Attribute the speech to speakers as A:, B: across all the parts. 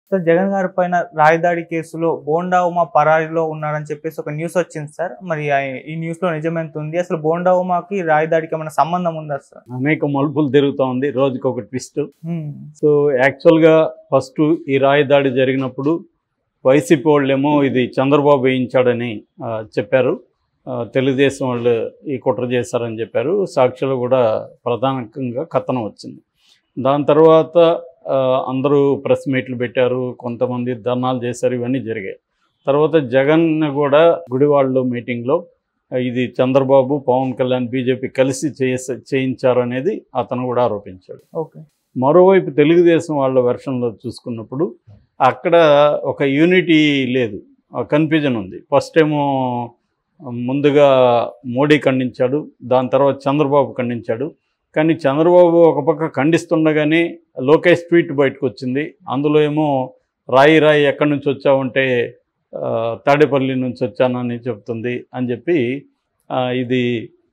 A: Sir Jagan గారి పైన రాయదాడి కేసులో బోండా ఉమా పరారీలో ఉన్నారని చెప్పేసి ఒక న్యూస్ వచ్చింది సార్ మరి ఆ- ఈ న్యూస్ లో నిజమెంత ఉంది అసలు బోండా ఉమాకి రాయదాడికి ఏమైనా సంబంధం ఉందా సార్
B: అనేక మలుపులు తిరుగుతూ ఉంది రోజుకి ఒక ట్విస్ట్
A: హ్మ్.
B: సో యాక్చువల్గా ఫస్ట్ ఈ రాయి దాడి జరిగినప్పుడు వైసీపీ వాళ్ళేమో ఇది చంద్రబాబు వేయించాడని ఆ, చెప్పారు ఆ, తెలుగుదేశం వాళ్ళు ఈ కుట్ర చేశారని చెప్పారు సాక్షులు కూడా ప్రధానంగా కథనం వచ్చింది దాని తర్వాత ఆ, అందరూ ప్రెస్ మీట్లు పెట్టారు కొంతమంది ధర్నాలు చేశారు ఇవన్నీ జరిగాయి తర్వాత జగన్ కూడా గుడివాడలో మీటింగ్లో ఆ, ఇది చంద్రబాబు పవన్ కళ్యాణ్ బీజేపీ కలిసి చేస చేయించారు అనేది అతను కూడా ఆరోపించాడు
A: ఓకే
B: మరోవైపు తెలుగుదేశం వాళ్ళ వెర్షన్లో చూసుకున్నప్పుడు అక్కడ ఒక యూనిటీ లేదు కన్ఫ్యూజన్ ఉంది ఫస్ట్ ఏమో ముందుగా మోడీ ఖండించాడు దాని తర్వాత చంద్రబాబు ఖండించాడు కానీ చంద్రబాబు ఒక పక్క ఖండిస్తుండగానే లోకేష్ ట్వీట్ బయటకు వచ్చింది అందులో ఏమో రాయి రాయి ఎక్కడి నుంచి వచ్చావంటే ఆ, తాడేపల్లి నుంచి వచ్చానని చెప్తుంది అని చెప్పి ఆ, ఇది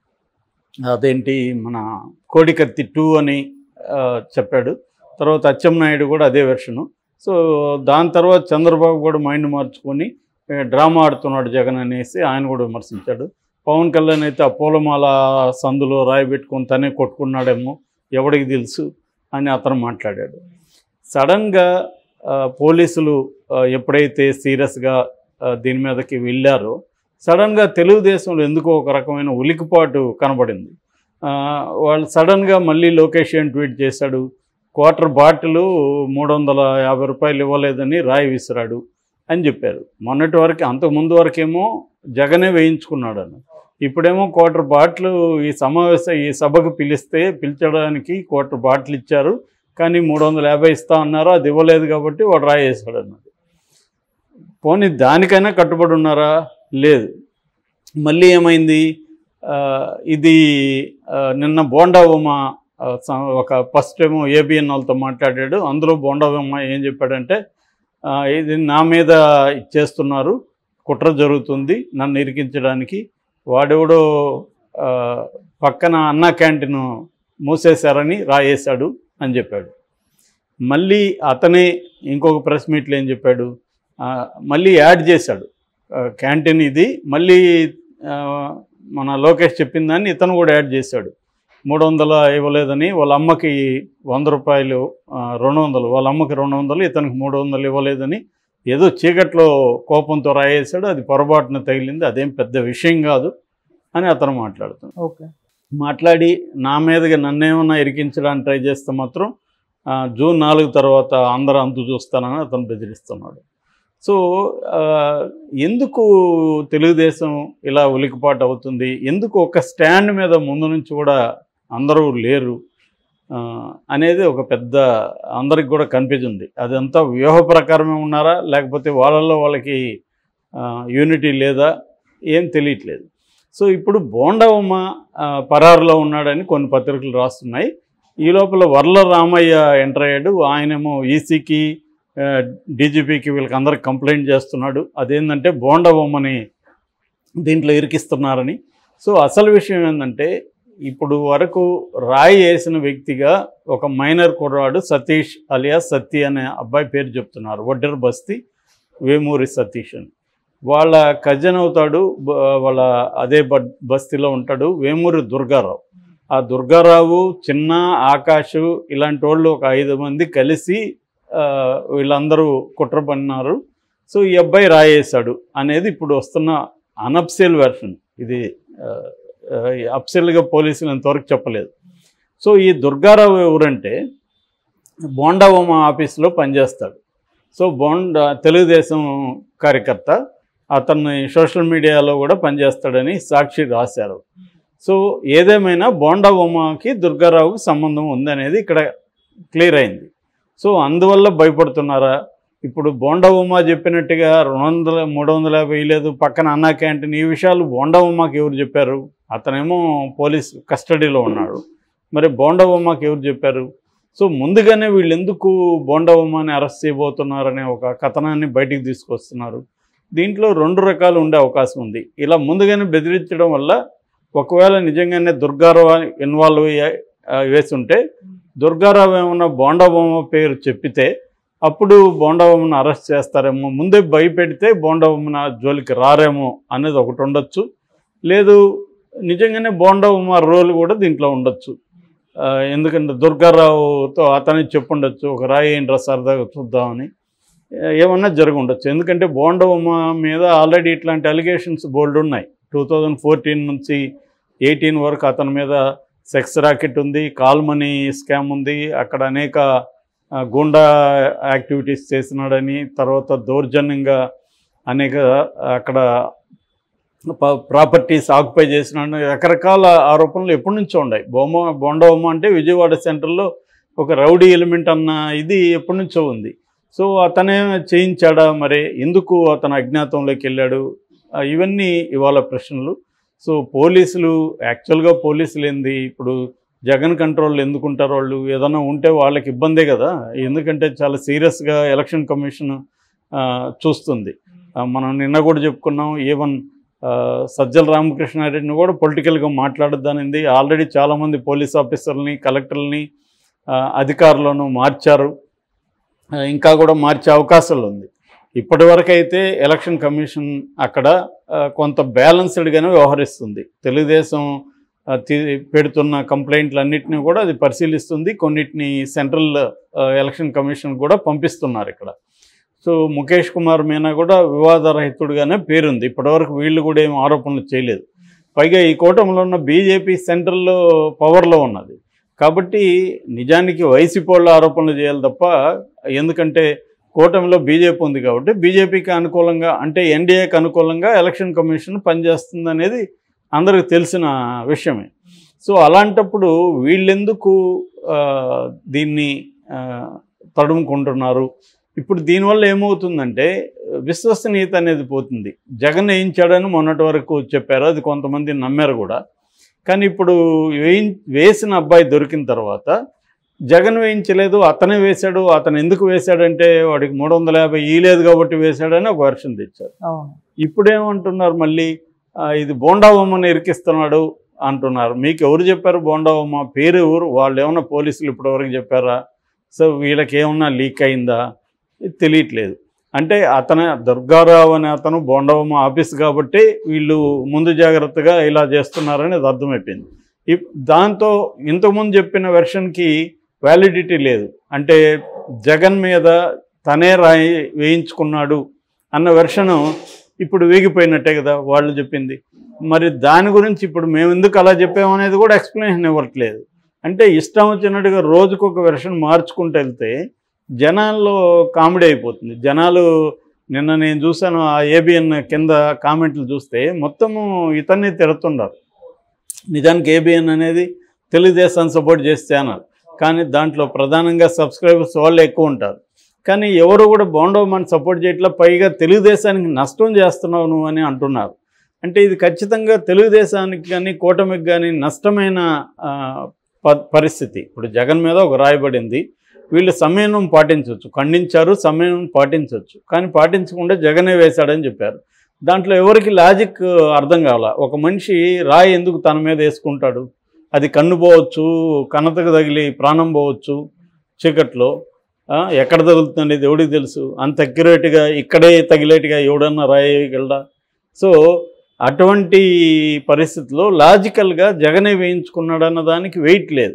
B: అదేంటి మన కోడికత్తి టూ అని ఆ, చెప్పాడు తర్వాత అచ్చెన్నాయుడు కూడా అదే వెర్షను సో దాని తర్వాత చంద్రబాబు కూడా మైండ్ మార్చుకొని ఏ, డ్రామా ఆడుతున్నాడు జగన్ అనేసి ఆయన కూడా విమర్శించాడు పవన్ కళ్యాణ్ అయితే ఆ పూలమాల సందులో రాయి పెట్టుకొని తనే కొట్టుకున్నాడేమో ఎవడికి తెలుసు అని అతను మాట్లాడాడు సడన్గా ఆ, పోలీసులు ఆ, ఎప్పుడైతే సీరియస్గా దీని మీదకి వెళ్ళారో సడన్గా తెలుగుదేశంలో ఎందుకో ఒక రకమైన ఉలికిపాటు కనబడింది ఆ, వాళ్ళు సడన్గా మళ్ళీ లోకేష్ ఏం ట్వీట్ చేశాడు క్వార్టర్ బాటిల్ మూడు వందల యాభై రూపాయలు ఇవ్వలేదని రాయి విసిరాడు అని చెప్పారు మొన్నటి వరకు అంతకు ముందు వరకేమో జగనే వేయించుకున్నాడు అని ఇప్పుడేమో క్వార్టర్ బాటిల్ ఈ సమావేశం ఈ సభకు పిలిస్తే పిలిచడానికి క్వార్టర్ బాటిల్ ఇచ్చారు కానీ మూడు వందల యాభై ఇస్తా అన్నారు అది ఇవ్వలేదు కాబట్టి వాడు రాయి వేసాడు అన్నది పోనీ దానికైనా కట్టుబడి ఉన్నారా లేదు మళ్ళీ ఏమైంది ఆ, ఇది ఆ, నిన్న బోండా ఉమా ఆ, స- ఒక ఫస్ట్ ఏమో ఏబిఎన్ వాళ్ళతో మాట్లాడాడు అందులో బోండా ఉమా ఏం చెప్పాడంటే ఆ, ఇది నా మీద చేస్తున్నారు కుట్ర జరుగుతుంది నన్ను ఇరికించడానికి వాడెవడో ఆ, పక్కన అన్న క్యాంటీన్ మూసేశారని రాయేశాడు అని చెప్పాడు మళ్ళీ అతనే ఇంకొక ప్రెస్ మీట్లో ఏం చెప్పాడు ఆ, మళ్ళీ యాడ్ చేశాడు ఆ, క్యాంటీన్ ఇది మళ్ళీ ఆ, మన లోకేష్ చెప్పిన దాన్ని ఇతను కూడా యాడ్ చేశాడు మూడు వందల ఇవ్వలేదని వాళ్ళ అమ్మకి వంద రూపాయలు ఆ, రెండు వందలు వాళ్ళ అమ్మకి రెండు వందలు ఇతనికి మూడు వందలు ఇవ్వలేదని ఏదో చీకట్లో కోపంతో రాయేశాడు అది పొరపాటున తగిలింది అదేం పెద్ద విషయం కాదు అని అతను మాట్లాడుతున్నాడు
A: ఓకే
B: మాట్లాడి నా మీదుగా నన్నేమన్నా ఇరికించడానికి ట్రై చేస్తే మాత్రం ఆ, జూన్ నాలుగు తర్వాత అందరూ అంతు చూస్తానని అతను బెదిరిస్తున్నాడు సో ఆ, ఎందుకు తెలుగుదేశం ఇలా ఉలికిపాటు అవుతుంది ఎందుకు ఒక స్టాండ్ మీద ముందు నుంచి కూడా అందరూ లేరు ఆ, అనేది ఒక పెద్ద అందరికి కూడా కన్ఫ్యూజ్ ఉంది అదంతా వ్యూహ ప్రకారమే ఉన్నారా లేకపోతే వాళ్ళల్లో వాళ్ళకి యూనిటీ లేదా ఏం తెలియట్లేదు సో ఇప్పుడు బోండవమ్మ ఆ, పరారులో ఉన్నాడని కొన్ని పత్రికలు రాస్తున్నాయి ఈ లోపల వర్ల రామయ్య ఎంటర్ అయ్యాడు ఆయనేమో ఈసీకి డీజీపీకి వీళ్ళకి అందరికి కంప్లైంట్ చేస్తున్నాడు అదేంటంటే బోండవమ్మని దీంట్లో ఇరికిస్తున్నారని సో అసలు విషయం ఏంటంటే ఇప్పుడు వరకు రాయి వేసిన వ్యక్తిగా ఒక మైనర్ కుర్రాడు సతీష్ అలియా సత్తి అనే అబ్బాయి పేరు చెప్తున్నారు వడ్డర్ బస్తీ వేమూరి సతీష్ అని వాళ్ళ కజన్ అవుతాడు బ- వాళ్ళ అదే బ- బస్తీలో ఉంటాడు వేమూరి దుర్గారావు ఆ దుర్గారావు చిన్న ఆకాష్ ఇలాంటి వాళ్ళు ఒక ఐదు మంది కలిసి ఆ, వీళ్ళందరూ కుట్ర పన్నారు సో ఈ అబ్బాయి రాయేశాడు అనేది ఇప్పుడు వస్తున్న అనప్సెల్ వెర్షన్ ఇది అప్సెల్గా పోలీసులు ఇంతవరకు చెప్పలేదు సో ఈ దుర్గారావు ఎవరంటే బోండా ఉమా ఆఫీస్లో పనిచేస్తాడు సో బోండా తెలుగుదేశం కార్యకర్త అతన్ని సోషల్ మీడియాలో కూడా పనిచేస్తాడని సాక్షి రాశారు సో ఏదేమైనా బోండా ఉమాకి దుర్గారావుకి సంబంధం ఉందనేది ఇక్కడ క్లియర్ అయింది సో అందువల్ల భయపడుతున్నారా ఇప్పుడు బోండా ఉమా చెప్పినట్టుగా రెండు వందల మూడు వందల యాభై లేదు పక్కన అన్నా క్యాంటీన్ ఈ విషయాలు బోండా ఉమాకి ఎవరు చెప్పారు అతనేమో పోలీస్ కస్టడీలో ఉన్నాడు మరి బోండా ఉమాకి ఎవరు చెప్పారు సో ముందుగానే వీళ్ళు ఎందుకు బోండా ఉమాని అరెస్ట్ చేయబోతున్నారనే ఒక కథనాన్ని బయటికి తీసుకొస్తున్నారు దీంట్లో రెండు రకాలు ఉండే అవకాశం ఉంది ఇలా ముందుగానే బెదిరించడం వల్ల ఒకవేళ నిజంగానే దుర్గారావు ఇన్వాల్వ్ అయ్యి ఆ, వేసుంటే దుర్గారావు ఏమన్నా బోండా బొమ్మ పేరు చెప్పితే అప్పుడు బోండవమ్మను అరెస్ట్ చేస్తారేమో ముందే భయపెడితే బోండవమ్మన జోలికి రారేమో అనేది ఒకటి ఉండొచ్చు లేదు నిజంగానే బోండవమ్మ రోల్ కూడా దీంట్లో ఉండొచ్చు ఆ, ఎందుకంటే దుర్గారావుతో అతనికి చెప్పుండొచ్చు ఒక రాయి ఏంట్రా సరదాగా చూద్దామని ఏ- ఏమన్నా జరిగి ఉండొచ్చు ఎందుకంటే బోండవమ్మ మీద ఆల్రెడీ ఇట్లాంటి అలిగేషన్స్ బోల్డ్ ఉన్నాయి టూ థౌజండ్ ఫోర్టీన్ నుంచి ఎయిటీన్ వరకు అతని మీద సెక్స్ రాకెట్ ఉంది కాల్ మనీ స్కామ్ ఉంది అక్కడ అనేక ఆ, గూండా యాక్టివిటీస్ చేసినాడని తర్వాత దౌర్జన్యంగా అనేక అక్కడ ప్రాపర్టీస్ ఆక్యుపై చేసినాడని రకరకాల ఆరోపణలు ఎప్పటి నుంచో ఉన్నాయి బొమ్మ బొండబొమ్మ అంటే విజయవాడ సెంటర్లో ఒక రౌడీ ఎలిమెంట్ అన్న ఇది ఎప్పటి నుంచో ఉంది సో అతనే చేయించాడా మరి ఎందుకు అతను అజ్ఞాతంలోకి వెళ్ళాడు ఆ, ఇవన్నీ ఇవాళ ప్రశ్నలు సో పోలీసులు యాక్చువల్గా పోలీసులు ఏంది ఇప్పుడు జగన్ కంట్రోల్ ఎందుకుంటారు వాళ్ళు ఏదైనా ఉంటే వాళ్ళకి ఇబ్బందే కదా ఎందుకంటే చాలా సీరియస్గా ఎలక్షన్ కమిషన్ ఆ, చూస్తుంది ఆ, మనం నిన్న కూడా చెప్పుకున్నాం ఈవెన్ ఆ, సజ్జల రామకృష్ణారెడ్డిని కూడా పొలిటికల్గా మాట్లాడద్దనింది ఆల్రెడీ చాలామంది పోలీస్ ఆఫీసర్లని కలెక్టర్లని ఆ, అధికారులను మార్చారు ఆ, ఇంకా కూడా మార్చే అవకాశాలు ఉంది ఇప్పటి వరకు అయితే ఎలక్షన్ కమిషన్ అక్కడ ఆ, కొంత బ్యాలెన్స్డ్గానే వ్యవహరిస్తుంది తెలుగుదేశం ఆ, తీ- పెడుతున్న కంప్లైంట్లు అన్నింటినీ కూడా అది పరిశీలిస్తుంది కొన్నిటిని సెంట్రల్ ఆ, ఎలక్షన్ కమిషన్ కూడా పంపిస్తున్నారు ఇక్కడ సో ముఖేష్ కుమార్ మీనా కూడా వివాదరహితుడిగానే పేరుంది ఇప్పటివరకు వీళ్ళు కూడా ఏం ఆరోపణలు చేయలేదు పైగా ఈ కూటమిలో ఉన్న బీజేపీ సెంట్రల్లో పవర్లో ఉన్నది కాబట్టి నిజానికి వైసీపీ వాళ్ళు ఆరోపణలు చేయాలి తప్ప ఎందుకంటే కూటమిలో బీజేపీ ఉంది కాబట్టి బీజేపీకి అనుకూలంగా అంటే ఎన్డీఏకి అనుకూలంగా ఎలక్షన్ కమిషన్ పనిచేస్తుంది అనేది అందరికి తెలిసిన విషయమే సో అలాంటప్పుడు వీళ్ళెందుకు ఆ, దీన్ని ఆ, తడుముకుంటున్నారు ఇప్పుడు దీనివల్ల ఏమవుతుందంటే విశ్వసనీయత అనేది పోతుంది జగన్ వేయించాడని మొన్నటి వరకు చెప్పారు అది కొంతమంది నమ్మారు కూడా కానీ ఇప్పుడు వేయి వేసిన అబ్బాయి దొరికిన తర్వాత జగన్ వేయించలేదు అతనే వేశాడు అతను ఎందుకు వేశాడంటే వాడికి మూడు వందల యాభై ఇయలేదు కాబట్టి వేశాడని ఒక వర్షం తెచ్చారు
A: అవును
B: ఇప్పుడేమంటున్నారు మళ్ళీ ఆ, ఇది బోండాబొమ్మని ఇరికిస్తున్నాడు అంటున్నారు మీకు ఎవరు చెప్పారు బోండాబొమ్మ పేరు ఎవరు వాళ్ళు ఏమన్నా పోలీసులు ఇప్పటివరకు చెప్పారా సో వీళ్ళకి ఏమన్నా లీక్ అయిందా ఇది తెలియట్లేదు అంటే అతను దుర్గారావు అనే అతను బోండవమ్మ ఆఫీస్ కాబట్టి వీళ్ళు ముందు జాగ్రత్తగా ఇలా చేస్తున్నారని అది అర్థమైపోయింది ఇప్- దాంతో ఇంతకుముందు చెప్పిన వెర్షన్కి వ్యాలిడిటీ లేదు అంటే జగన్ మీద తనే రాయి వేయించుకున్నాడు అన్న వెర్షను ఇప్పుడు వేగిపోయినట్టే కదా వాళ్ళు చెప్పింది మరి దాని గురించి ఇప్పుడు మేము ఎందుకు అలా చెప్పామనేది కూడా ఎక్స్ప్లెనేషన్ ఇవ్వట్లేదు అంటే ఇష్టం వచ్చినట్టుగా రోజుకొక వెర్షన్ మార్చుకుంటూ వెళ్తే జనాల్లో కామెడీ అయిపోతుంది జనాలు నిన్న నేను చూశాను ఆ ఏబిఎన్ కింద కామెంట్లు చూస్తే మొత్తము ఇతన్ని తిడుతున్నారు నిజానికి ఏబిఎన్ అనేది తెలుగుదేశాన్ని సపోర్ట్ చేసే ఛానల్ కానీ దాంట్లో ప్రధానంగా సబ్స్క్రైబర్స్ వాళ్ళు ఎక్కువ ఉంటారు కానీ ఎవరు కూడా బోండవమని సపోర్ట్ చేయట్లా పైగా తెలుగుదేశానికి నష్టం చేస్తున్నావు నువ్వు అని అంటున్నారు అంటే ఇది ఖచ్చితంగా తెలుగుదేశానికి కానీ కూటమికి కానీ నష్టమైన ఆ, ప- పరిస్థితి ఇప్పుడు జగన్ మీద ఒక రాయబడింది వీళ్ళు సమయం పాటించవచ్చు ఖండించారు సమయం పాటించవచ్చు కానీ పాటించకుండా జగనే వేశాడని చెప్పారు దాంట్లో ఎవరికి లాజిక్ అర్థం కావాల ఒక మనిషి రాయి ఎందుకు తన మీద వేసుకుంటాడు అది కన్ను పోవచ్చు కన్నతకు తగిలి ప్రాణం పోవచ్చు చీకట్లో ఆ, ఎక్కడ తగులుతుంది ఎవడికి తెలుసు అంత అక్యురేట్గా ఇక్కడే తగిలేట్టుగా ఎవడన్నా రాయగలడా సో అటువంటి పరిస్థితిలో లాజికల్గా జగనే వేయించుకున్నాడన్న దానికి వెయిట్ లేదు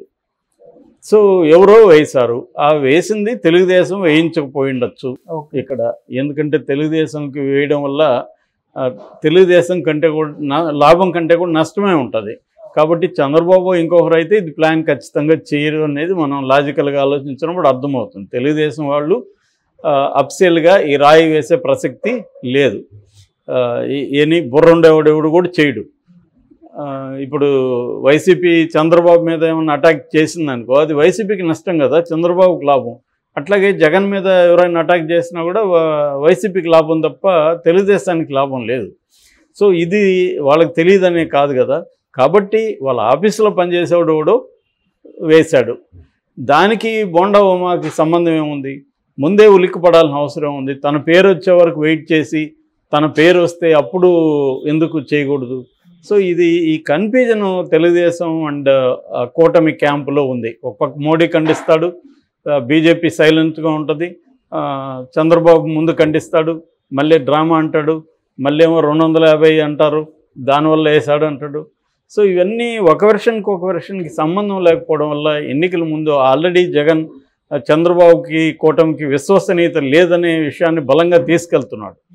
B: సో ఎవరో వేశారు ఆ వేసింది తెలుగుదేశం వేయించకపోయి ఉండొచ్చు
A: ఓకే
B: ఇక్కడ ఎందుకంటే తెలుగుదేశంకి వేయడం వల్ల ఆ, తెలుగుదేశం కంటే కూడా నా- లాభం కంటే కూడా నష్టమే ఉంటుంది కాబట్టి చంద్రబాబు ఇంకొకరు అయితే ఇది ప్లాన్ ఖచ్చితంగా చేయరు అనేది మనం లాజికల్గా ఆలోచించినప్పుడు అర్థమవుతుంది తెలుగుదేశం వాళ్ళు అప్సెల్గా ఈ రాయి వేసే ప్రసక్తి లేదు ఆ, ఈ- ఏని బుర్ర ఉండేవాడు ఎవడు కూడా చేయడు ఆ, ఇప్పుడు వైసీపీ చంద్రబాబు మీద ఏమైనా అటాక్ చేసిందనుకో అది వైసీపీకి నష్టం కదా చంద్రబాబుకి లాభం అట్లాగే జగన్ మీద ఎవరైనా అటాక్ చేసినా కూడా వా- వైసీపీకి లాభం తప్ప తెలుగుదేశానికి లాభం లేదు సో ఇది వాళ్ళకి తెలియదనే కాదు కదా కాబట్టి వాళ్ళ ఆఫీసులో పనిచేసేవాడు ఎవడో వేశాడు దానికి బోండా ఉమాకి సంబంధం ఏముంది ముందే ఉలిక్కిపడాల్సిన అవసరం ఉంది తన పేరు వచ్చే వరకు వెయిట్ చేసి తన పేరు వస్తే అప్పుడు ఎందుకు చేయకూడదు సో ఇది ఈ కన్ఫ్యూజన్ తెలుగుదేశం అండ్ కూటమి క్యాంపులో ఉంది ఒక పక్క మోడీ ఖండిస్తాడు బీజేపీ సైలెంట్గా ఉంటుంది ఆ, చంద్రబాబు ముందు ఖండిస్తాడు మళ్ళీ డ్రామా అంటాడు మళ్ళీ ఏమో రెండు వందల యాభై అంటారు దానివల్ల వేసాడు అంటాడు సో ఇవన్నీ ఒక వెర్షన్కి ఒక వెర్షన్కి సంబంధం లేకపోవడం వల్ల ఎన్నికల ముందు ఆల్రెడీ జగన్ ఆ, చంద్రబాబుకి కూటమికి విశ్వసనీయత లేదనే విషయాన్ని బలంగా తీసుకెళ్తున్నాడు